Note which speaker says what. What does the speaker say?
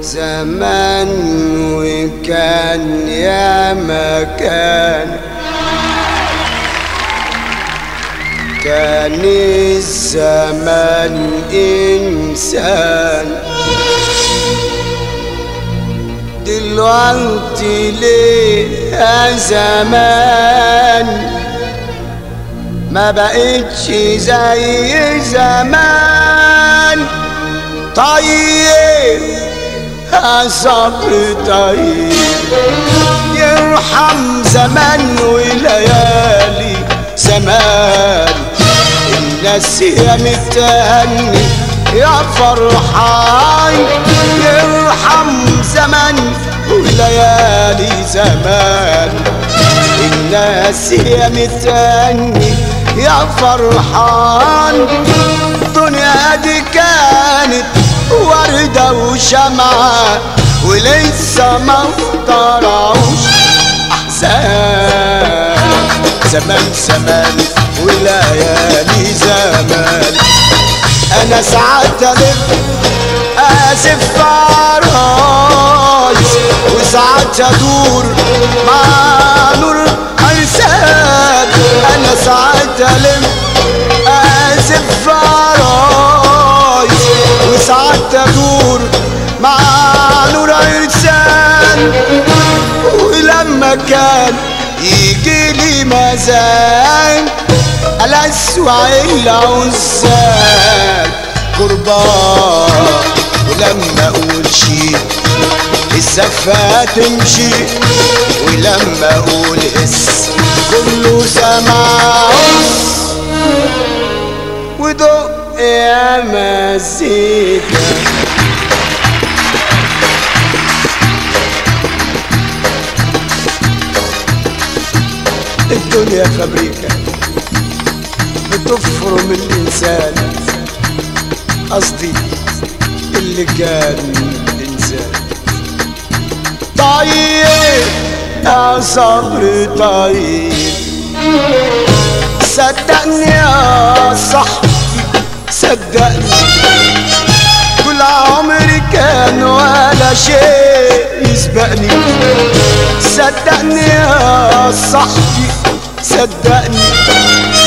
Speaker 1: زمان وكان يا مكان كان الزمان إنسان دلوقتي ليه يا زمان ما بقتش زي زمان طيب يا صبر طيب يرحم زمان وليالي زمان الناس يا متهني يا فرحان يرحم زمان وليالي زمان الناس يا متهني يا فرحان الدنيا دي كانت وردة وشمعة ولسه ما اخترعوش أحزان زمان زمان وليالي زمان أنا ساعات ألف آسف عرايس وساعات أدور مع نور أرسال أنا ساعات ألف آسف عرايس وساعات أدور مع نور أرسال ولما كان يجي لي مزاج الأسوأ العزال قربان ولما أقول شي الزفة تمشي ولما أقول هس كله سمع ودق يا مزيكا الدنيا فبريكة بتفرم الإنسان قصدي اللي كان إنسان طيب يا صبر طيب صدقني يا صاحبي صدقني كل عمري كان ولا شيء يسبقني صدقني يا صاحبي صدقني